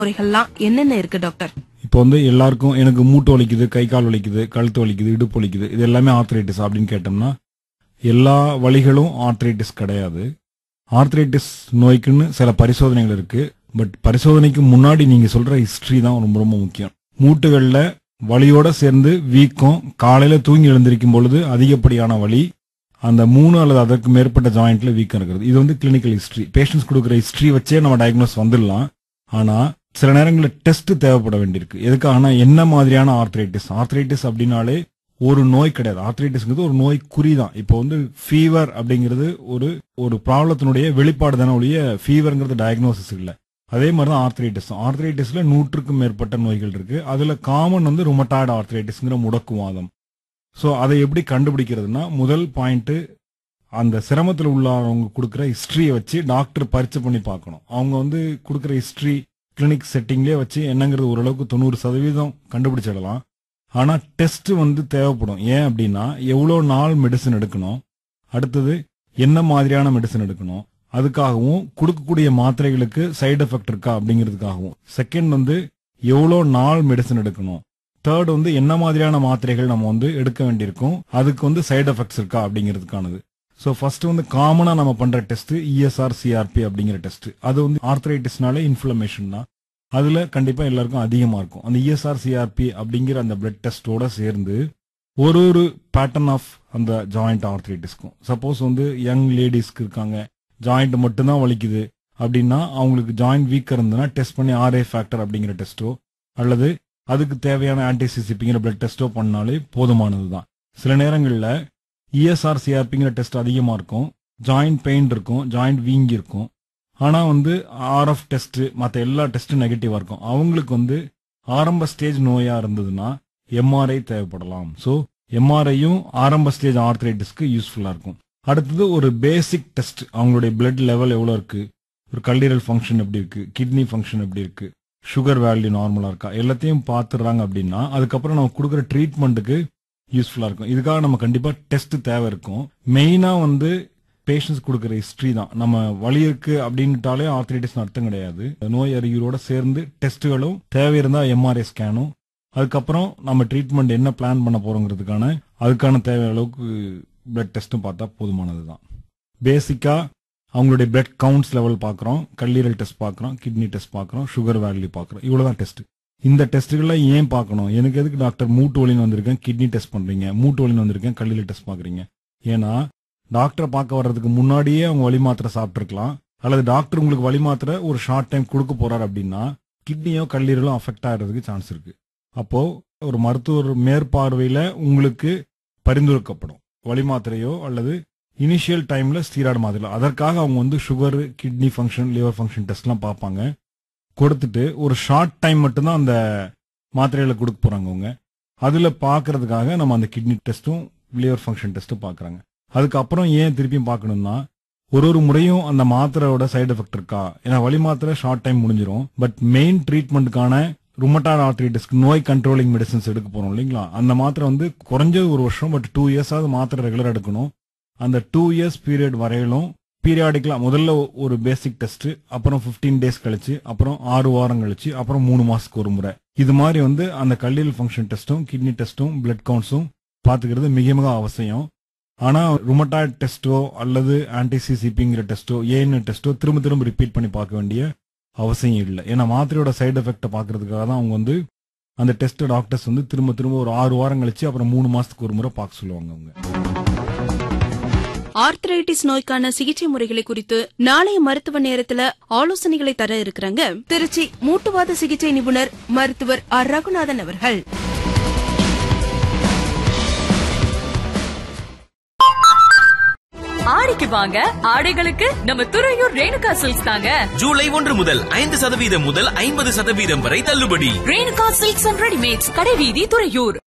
முறைகள்லாம் என்னென்ன இருக்கு டாக்டர் இப்போ வந்து எல்லாருக்கும் எனக்கு மூட்டு வலிக்குது கை கால் வலிக்குது கழுத்து வலிக்குது இடுப்பு வலிக்குது இது எல்லாமே ஆர்த்ரைட்டிஸ் அப்படின்னு கேட்டோம்னா எல்லா வலிகளும் ஆர்த்ரைட்டிஸ் கிடையாது ஆர்த்ரைட்டிஸ் நோய்க்குன்னு சில பரிசோதனைகள் இருக்கு பட் பரிசோதனைக்கு முன்னாடி நீங்க சொல்ற ஹிஸ்டரி தான் ரொம்ப ரொம்ப முக்கியம் மூட்டுகள்ல வலியோட சேர்ந்து வீக்கம் காலையில தூங்கி எழுந்திருக்கும் பொழுது அதிகப்படியான வலி அந்த மூணு அல்லது அதற்கு மேற்பட்ட ஜாயிண்ட்ல வீக்கம் இருக்கிறது இது வந்து கிளினிக்கல் ஹிஸ்டரி பேஷண்ட்ஸ் கொடுக்குற ஹிஸ்டரி வச்சே நம்ம டயக்னோஸ் வந்துடலாம் ஆனா சில நேரங்களில் டெஸ்ட் தேவைப்பட வேண்டியிருக்கு எதுக்காகனா என்ன மாதிரியான ஆர்த்ரைட்டிஸ் ஆர்த்ரைட்டிஸ் அப்படின்னாலே ஒரு நோய் கிடையாது ஆர்த்ரைட்டிஸ்ங்கிறது ஒரு நோய் குறி தான் இப்போ வந்து ஃபீவர் அப்படிங்கிறது ஒரு ஒரு ப்ராப்ளத்தினுடைய வெளிப்பாடு தானே ஒழிய ஃபீவர்ங்கிறது டயக்னோசிஸ் இல்லை அதே மாதிரி தான் ஆர்த்ரைட்டிஸ் ஆர்த்ரைட்டிஸ்ல நூற்றுக்கும் மேற்பட்ட நோய்கள் இருக்கு அதுல காமன் வந்து ருமட்டாய்டு ஆர்த்ரைட்டிஸ்ங்கிற முடக்குவாதம் ஸோ அதை எப்படி கண்டுபிடிக்கிறதுனா முதல் பாயிண்ட் அந்த சிரமத்தில் உள்ளவங்க கொடுக்குற ஹிஸ்டரியை வச்சு டாக்டர் பரிச்சை பண்ணி பார்க்கணும் அவங்க வந்து கொடுக்குற ஹிஸ்டரி கிளினிக் செட்டிங்லேயே வச்சு என்னங்கிறது ஓரளவுக்கு தொண்ணூறு சதவீதம் கண்டுபிடிச்சிடலாம் ஆனா டெஸ்ட் வந்து தேவைப்படும் ஏன் அப்படின்னா எவ்வளோ நாள் மெடிசன் எடுக்கணும் அடுத்தது என்ன மாதிரியான மெடிசன் எடுக்கணும் அதுக்காகவும் கொடுக்கக்கூடிய மாத்திரைகளுக்கு சைடு எஃபெக்ட் இருக்கா அப்படிங்கிறதுக்காகவும் செகண்ட் வந்து எவ்வளோ நாள் மெடிசன் எடுக்கணும் தேர்ட் வந்து என்ன மாதிரியான மாத்திரைகள் நம்ம வந்து எடுக்க வேண்டியிருக்கும் அதுக்கு வந்து சைடு எஃபெக்ட்ஸ் இருக்கா அப்படிங்கிறதுக்கானது ஸோ ஃபர்ஸ்ட் வந்து காமனா நம்ம பண்ற டெஸ்ட் இஎஸ்ஆர் சிஆர்பி அப்படிங்கிற டெஸ்ட் அது வந்து ஆர்த்ரைட்டிஸ்னாலே இன்ஃபிளமேஷன் தான் அதுல கண்டிப்பா எல்லாருக்கும் அதிகமா இருக்கும் அந்த இஎஸ்ஆர் சிஆர்பி அப்படிங்கிற அந்த பிளட் டெஸ்டோட சேர்ந்து ஒரு ஒரு பேட்டர்ன் ஆஃப் அந்த ஜாயிண்ட் ஆர்த்ரைட்டிஸ்க்கும் சப்போஸ் வந்து யங் லேடிஸ்க்கு இருக்காங்க ஜாயிண்ட் மட்டும்தான் வலிக்குது அப்படின்னா அவங்களுக்கு ஜாயிண்ட் வீக் இருந்ததுன்னா டெஸ்ட் பண்ணி ஆர்ஏ ஃபேக்டர் அப்படிங்கிற டெஸ்ட்டோ அல்லது அதுக்கு தேவையான ஆன்டிசிசிபிங்கிற பிளட் டெஸ்ட்டோ பண்ணாலே போதுமானது தான் சில நேரங்களில் இஎஸ்ஆர் சிஆர்பிங்கிற டெஸ்ட் அதிகமாக இருக்கும் ஜாயிண்ட் பெயின் இருக்கும் ஜாயிண்ட் வீங்கி இருக்கும் ஆனால் வந்து ஆர்எஃப் டெஸ்ட் மற்ற எல்லா டெஸ்ட்டும் நெகட்டிவாக இருக்கும் அவங்களுக்கு வந்து ஆரம்ப ஸ்டேஜ் நோயாக இருந்ததுன்னா எம்ஆர்ஐ தேவைப்படலாம் ஸோ எம்ஆர்ஐயும் ஆரம்ப ஸ்டேஜ் ஆர்த்ரைட்டிஸ்க்கு யூஸ்ஃபுல்லாக இருக்கும் அடுத்தது ஒரு பேசிக் டெஸ்ட் அவங்களுடைய பிளட் லெவல் எவ்வளோ இருக்கு ஒரு கல்லீரல் ஃபங்க்ஷன் எப்படி இருக்கு கிட்னி ஃபங்க்ஷன் எப்படி இருக்கு சுகர் வேல்யூ நார்மலா இருக்கா எல்லாத்தையும் பார்த்துடுறாங்க அப்படின்னா அதுக்கப்புறம் நம்ம கொடுக்குற ட்ரீட்மெண்ட்டுக்கு யூஸ்ஃபுல்லா இருக்கும் இதுக்காக நம்ம கண்டிப்பா டெஸ்ட் தேவை இருக்கும் மெயினா வந்து பேஷண்ட்ஸ் கொடுக்குற ஹிஸ்டரி தான் நம்ம வலி இருக்கு அப்படின்ட்டாலே ஆர்த்ரைட்டிஸ் அர்த்தம் கிடையாது நோய் அறிகுறியோட சேர்ந்து டெஸ்ட்டுகளும் தேவை இருந்தா எம்ஆர்ஐ ஸ்கேனும் அதுக்கப்புறம் நம்ம ட்ரீட்மெண்ட் என்ன பிளான் பண்ண போறோங்கிறதுக்கான அதுக்கான தேவை அளவுக்கு பிளட் டெஸ்ட்டும் பார்த்தா போதுமானது தான் பேசிக்கா அவங்களுடைய பிளட் கவுண்ட்ஸ் லெவல் பார்க்குறோம் கல்லீரல் டெஸ்ட் பார்க்குறோம் கிட்னி டெஸ்ட் பார்க்குறோம் சுகர் வேல்யூ பார்க்குறோம் இவ்வளோதான் டெஸ்ட் இந்த டெஸ்ட்டுகளை ஏன் பார்க்கணும் எனக்கு எதுக்கு டாக்டர் மூட்டு வலின்னு வந்திருக்கேன் கிட்னி டெஸ்ட் பண்றீங்க மூட்டு வலின்னு வந்திருக்கேன் கல்லீரல் டெஸ்ட் பார்க்குறீங்க ஏன்னா டாக்டரை பார்க்க வர்றதுக்கு முன்னாடியே அவங்க வலி மாத்திரை சாப்பிட்ருக்கலாம் அல்லது டாக்டர் உங்களுக்கு வலி மாத்திரை ஒரு ஷார்ட் டைம் கொடுக்க போறாரு அப்படின்னா கிட்னியோ கல்லீரலோ அஃபெக்ட் ஆகிறதுக்கு சான்ஸ் இருக்கு அப்போ ஒரு மருத்துவர் மேற்பார்வையில உங்களுக்கு பரிந்துரைக்கப்படும் வலி மாத்திரையோ அல்லது இனிஷியல் டைம்ல ஸ்டீராய்டு மாத்திரை அதற்காக அவங்க வந்து sugar kidney function liver function டெஸ்ட்லாம் பார்ப்பாங்க கொடுத்துட்டு ஒரு ஷார்ட் டைம் மட்டும்தான் அந்த மாத்திரைகளை கொடுக்க போறாங்க அவங்க அதுல பார்க்கறதுக்காக நம்ம அந்த கிட்னி டெஸ்ட்டும் லிவர் ஃபங்க்ஷன் டெஸ்ட்டும் பார்க்கறாங்க அதுக்கப்புறம் ஏன் திருப்பியும் பார்க்கணும்னா ஒரு ஒரு முறையும் அந்த மாத்திரையோட சைடு எஃபெக்ட் இருக்கா ஏன்னா வலி மாத்திரை ஷார்ட் டைம் முடிஞ்சிரும் பட் மெயின் ட்ரீட்மெண்ட்டுக்கான ருமட்டாய்டு ஆர்த்ரைட்டிஸ்க்கு நோய் கண்ட்ரோலிங் மெடிசன்ஸ் எடுக்க போறோம் இல்லைங்களா அந்த மாத்திரை வந்து குறைஞ்சது ஒரு வருஷம் பட் டூ இயர்ஸாவது மாத்திரை ரெகுலர் எடுக்கணும் அந்த டூ இயர்ஸ் பீரியட் வரையிலும் பீரியாடிக்கலா முதல்ல ஒரு பேசிக் டெஸ்ட் அப்புறம் 15 டேஸ் கழிச்சு அப்புறம் ஆறு வாரம் கழிச்சு அப்புறம் மூணு மாசத்துக்கு ஒரு முறை இது மாதிரி வந்து அந்த கல்லீரல் ஃபங்க்ஷன் டெஸ்ட்டும் கிட்னி டெஸ்ட்டும் பிளட் கவுண்ட்ஸும் பாத்துக்கிறது மிக மிக அவசியம் ஆனா ருமட்டாய்டு டெஸ்ட்டோ அல்லது ஆன்டிசிசிபிங்கிற டெஸ்ட்டோ ஏன்னு டெஸ்ட்டோ திரும்ப திரும்ப ரிப்பீட் பண்ணி பார்க்க வேண்டிய அவசியம் இல்லை ஏன்னா மாத்திரையோட சைடு எஃபெக்ட்டை பார்க்கறதுக்காக தான் அவங்க வந்து அந்த டெஸ்ட் டாக்டர்ஸ் வந்து திரும்ப திரும்ப ஒரு ஆறு வாரம் கழிச்சு அப்புறம் மூணு மாசத்துக்கு ஒரு முறை பார்க்க சொல்லுவாங்க அவங்க ஆர்த்ரைட்டிஸ் நோய்க்கான சிகிச்சை முறைகளை குறித்து நாளைய மருத்துவ நேரத்துல ஆலோசனைகளை தர இருக்கிறாங்க திருச்சி மூட்டுவாத சிகிச்சை நிபுணர் மருத்துவர் ஆர் ரகுநாதன் அவர்கள் ஆடிக்கு வாங்க ஆடைகளுக்கு நம்ம துறையூர் ரேணுகா சில்க்ஸ் தாங்க ஜூலை ஒன்று முதல் ஐந்து சதவீதம் முதல் ஐம்பது சதவீதம் வரை தள்ளுபடி ரேணுகா சில்க்ஸ் அண்ட் ரெடிமேட்ஸ் கடைவீதி துறையூர்